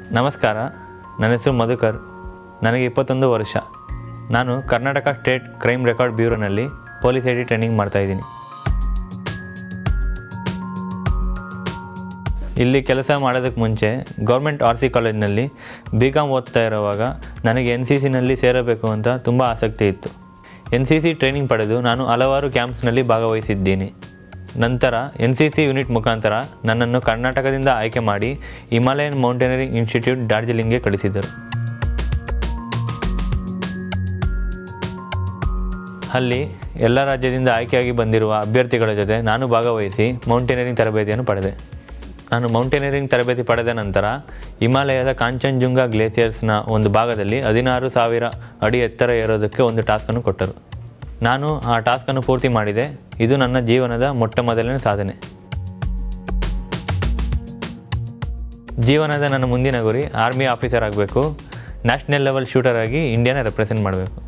ನಮಸ್ಕಾರ ನನ್ನ ಹೆಸರು ಮಧುಕರ್ ನನಗೆ ಇಪ್ಪತ್ತೊಂದು ವರ್ಷ ನಾನು ಕರ್ನಾಟಕ ಸ್ಟೇಟ್ ಕ್ರೈಮ್ ರೆಕಾರ್ಡ್ ಬ್ಯೂರೋನಲ್ಲಿ ಪೊಲೀಸ್ ಐ ಡಿ ಟ್ರೈನಿಂಗ್ ಮಾಡ್ತಾಯಿದ್ದೀನಿ ಇಲ್ಲಿ ಕೆಲಸ ಮಾಡೋದಕ್ಕೆ ಮುಂಚೆ ಗೌರ್ಮೆಂಟ್ ಆರ್ ಸಿ ಕಾಲೇಜ್ನಲ್ಲಿ ಬಿ ಕಾಮ್ ಓದ್ತಾ ಇರುವಾಗ ನನಗೆ ಎನ್ ಸಿ ಸಿನಲ್ಲಿ ಸೇರಬೇಕು ಅಂತ ತುಂಬ ಆಸಕ್ತಿ ಇತ್ತು ಎನ್ ಸಿ ಸಿ ಟ್ರೈನಿಂಗ್ ಪಡೆದು ನಾನು ಹಲವಾರು ಕ್ಯಾಂಪ್ಸ್ನಲ್ಲಿ ಭಾಗವಹಿಸಿದ್ದೀನಿ ನಂತರ ಎನ್ ಸಿ ಸಿ ಯೂನಿಟ್ ಮುಖಾಂತರ ನನ್ನನ್ನು ಕರ್ನಾಟಕದಿಂದ ಆಯ್ಕೆ ಮಾಡಿ ಹಿಮಾಲಯನ್ ಮೌಂಟೇನರಿಂಗ್ ಇನ್ಸ್ಟಿಟ್ಯೂಟ್ ಡಾರ್ಜಿಲಿಂಗ್ಗೆ ಕಳಿಸಿದರು ಅಲ್ಲಿ ಎಲ್ಲ ರಾಜ್ಯದಿಂದ ಆಯ್ಕೆಯಾಗಿ ಬಂದಿರುವ ಅಭ್ಯರ್ಥಿಗಳ ಜೊತೆ ನಾನು ಭಾಗವಹಿಸಿ ಮೌಂಟೇನರಿಂಗ್ ತರಬೇತಿಯನ್ನು ಪಡೆದೆ ನಾನು ಮೌಂಟೇನರಿಂಗ್ ತರಬೇತಿ ಪಡೆದ ನಂತರ ಹಿಮಾಲಯದ ಕಾಂಚನಜುಂಗ ಗ್ಲೇಸಿಯರ್ಸ್ನ ಒಂದು ಭಾಗದಲ್ಲಿ ಹದಿನಾರು ಸಾವಿರ ಅಡಿ ಎತ್ತರ ಏರೋದಕ್ಕೆ ಒಂದು ಟಾಸ್ಕನ್ನು ಕೊಟ್ಟರು ನಾನು ಆ ಟಾಸ್ಕನ್ನು ಪೂರ್ತಿ ಮಾಡಿದೆ ಇದು ನನ್ನ ಜೀವನದ ಮೊಟ್ಟ ಮೊದಲನೇ ಸಾಧನೆ ಜೀವನದ ನನ್ನ ಮುಂದಿನ ಗುರಿ ಆರ್ಮಿ ಆಫೀಸರ್ ಆಗಬೇಕು ನ್ಯಾಷನಲ್ ಲೆವೆಲ್ ಶೂಟರ್ ಆಗಿ ಇಂಡಿಯಾನ ರೆಪ್ರೆಸೆಂಟ್ ಮಾಡಬೇಕು